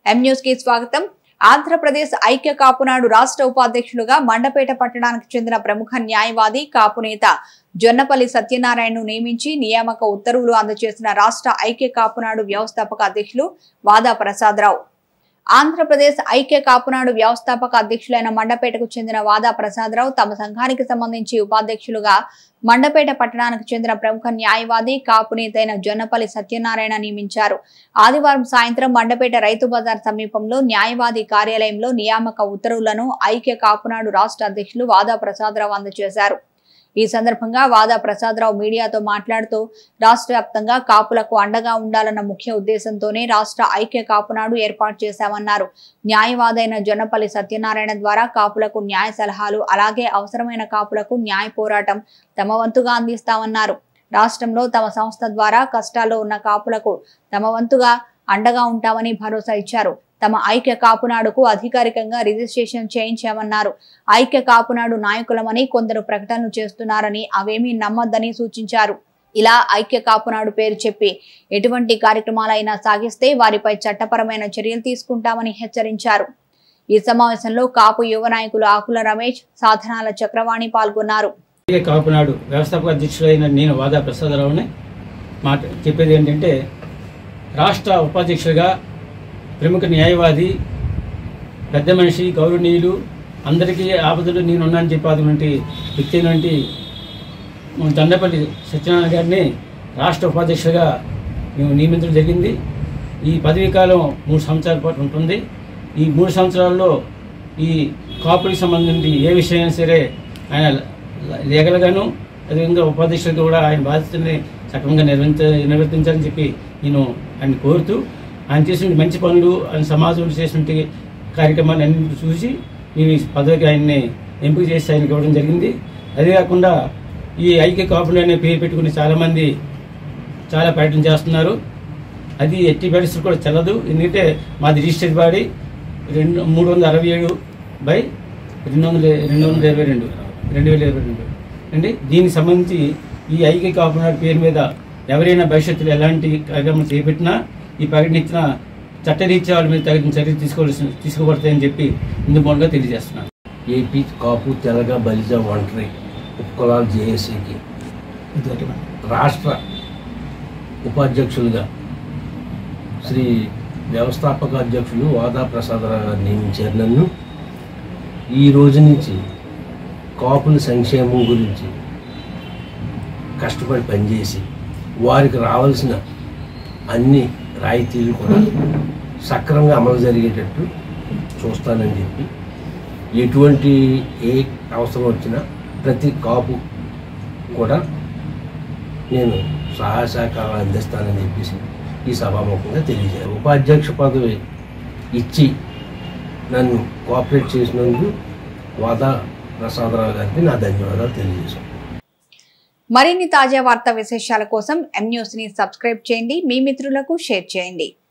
M news కి స్వాగతం ఆంధ్రప్రదేశ్ ఐక్య కాపునాడు రాష్ట్ర ఉపాధ్యక్షులుగా మండపేట పట్టణానికి చెందిన ప్రముఖ న్యాయవాది కాపు నేత జొన్నపల్లి సత్యనారాయణను నియమించి నియామక ఉత్తర్వులు అందజేసిన రాష్ట్ర ఐక్య కాపునాడు వ్యవస్థాపక అధ్యక్షులు వాదా ప్రసాదరావు ఆంధ్రప్రదేశ్ ఐక్య కాపునాడు వ్యవస్థాపక అధ్యక్షులైన మండపేటకు చెందిన వాదా ప్రసాదరావు తమ సంఘానికి సంబంధించి ఉపాధ్యక్షులుగా మండపేట పట్టణానికి చెందిన ప్రముఖ న్యాయవాది కాపు నేతైన జొన్నపల్లి సత్యనారాయణ నియమించారు ఆదివారం సాయంత్రం మండపేట రైతు బజార్ సమీపంలో న్యాయవాది కార్యాలయంలో నియామక ఉత్తర్వులను ఐక్య కాపునాడు రాష్ట్ర అధ్యక్షులు వాదా ప్రసాదరావు అందజేశారు ఈ సందర్భంగా వాదా ప్రసాదరావు మీడియాతో మాట్లాడుతూ రాష్ట్ర వ్యాప్తంగా కాపులకు అండగా ఉండాలన్న ముఖ్య ఉద్దేశంతోనే రాష్ట్ర ఐక్య కాపునాడు ఏర్పాటు చేశామన్నారు న్యాయవాదైన జొన్నపల్లి సత్యనారాయణ ద్వారా కాపులకు న్యాయ సలహాలు అలాగే అవసరమైన కాపులకు న్యాయ పోరాటం తమ వంతుగా అందిస్తామన్నారు రాష్ట్రంలో తమ సంస్థ ద్వారా కష్టాల్లో ఉన్న కాపులకు తమ వంతుగా అండగా ఉంటామని భరోసా ఇచ్చారు తమ ఐక్య కాపునాడుకు అధికారికంగా రిజిస్ట్రేషన్ చేయించామన్నారు ఐక్య కాపునాడు నాయకులమని కొందరు ప్రకటనలు చేస్తున్నారని అవేమీ నమ్మొద్దని సూచించారు ఇలా ఐక్య కాపునాడు పేరు చెప్పి ఎటువంటి కార్యక్రమాలైనా సాగిస్తే వారిపై చట్టపరమైన చర్యలు తీసుకుంటామని హెచ్చరించారు ఈ సమావేశంలో కాపు యువ నాయకులు ఆకుల రమేష్ సాధనాల చక్రవాణి పాల్గొన్నారు అలాగే కాపునాడు వ్యవస్థాపక అధ్యక్షుడైన నేను వాదా ప్రసాదరావుని మాట చెప్పేది ఏంటంటే రాష్ట్ర ఉపాధ్యక్షుడిగా ప్రముఖ న్యాయవాది పెద్ద మనిషి గౌరవనీయులు అందరికీ ఆపదలు నేనున్నానని చెప్పేటువంటి వ్యక్తి అయినటువంటి మన దండపల్లి సత్యనారాయణ గారిని రాష్ట్ర ఉపాధ్యక్షుడిగా మేము నియమించడం జరిగింది ఈ పదవీ కాలం మూడు సంవత్సరాల పాటు ఉంటుంది ఈ మూడు సంవత్సరాల్లో ఈ కాపులకు సంబంధించి ఏ విషయమైనా సరే ఆయన లీగల్గాను అదేవిధంగా ఉపాధ్యక్షుడిగా కూడా ఆయన బాధ్యతని సక్రమంగా నిర్వహించ నిర్వర్తించాలని చెప్పి నేను ఆయన కోరుతూ ఆయన చేసిన మంచి పనులు ఆయన సమాజంలో చేసినటువంటి కార్యక్రమాలు అన్ని చూసి నేను ఈ పదవికి ఆయన్ని ఎంపిక చేసి ఆయనకి ఇవ్వడం జరిగింది అదే కాకుండా ఈ ఐక్య కాపులు అనే పేరు పెట్టుకుని చాలామంది చాలా ప్రయత్నం చేస్తున్నారు అది ఎట్టి పరిస్థితులు కూడా చెల్లదు ఎందుకంటే మాది రిజిస్టర్డ్ బాడీ రెండు మూడు వందల అరవై ఏడు బై రెండు వందల రెండు వందల ఇరవై రెండు రెండు వేల ఇరవై రెండు అండి దీనికి సంబంధించి ఈ ఐక్య కాపునాడు పేరు మీద ఎవరైనా భవిష్యత్తులో ఎలాంటి కార్యక్రమం చేపట్టినా ఈ ప్రకటించిన చట్టరీత్యా వాళ్ళ మీద తగిన చర్య తీసుకోవాల్సిన తీసుకోబడతాయని చెప్పి ఇందు మూలంగా తెలియజేస్తున్నాను ఏపీ కాపు తెలగ బలిజ ఒంటరి ఉపకులాల జేఏసీకి రాష్ట్ర ఉపాధ్యక్షులుగా శ్రీ వ్యవస్థాపక అధ్యక్షులు వాదా ప్రసాదరావు గారు నియమించారు నన్ను ఈ రోజు నుంచి కాపుల సంక్షేమం గురించి కష్టపడి పనిచేసి వారికి రావాల్సిన అన్ని రాయితీలు కూడా సక్రమంగా అమలు జరిగేటట్టు చూస్తానని చెప్పి ఎటువంటి ఏ అవసరం వచ్చినా ప్రతి కాపు కూడా నేను సహాయ సహకారాలు అందిస్తానని చెప్పేసి ఈ సభాముఖంగా తెలియజేయాలి ఉపాధ్యక్ష పదవి ఇచ్చి నన్ను కోఆపరేట్ చేసినందుకు వాదా ప్రసాదరావు గారికి నా ధన్యవాదాలు తెలియజేశాను మరిన్ని తాజా వార్తా విశేషాల కోసం ఎం న్యూస్ ని సబ్స్క్రైబ్ చేయండి మీ మిత్రులకు షేర్ చేయండి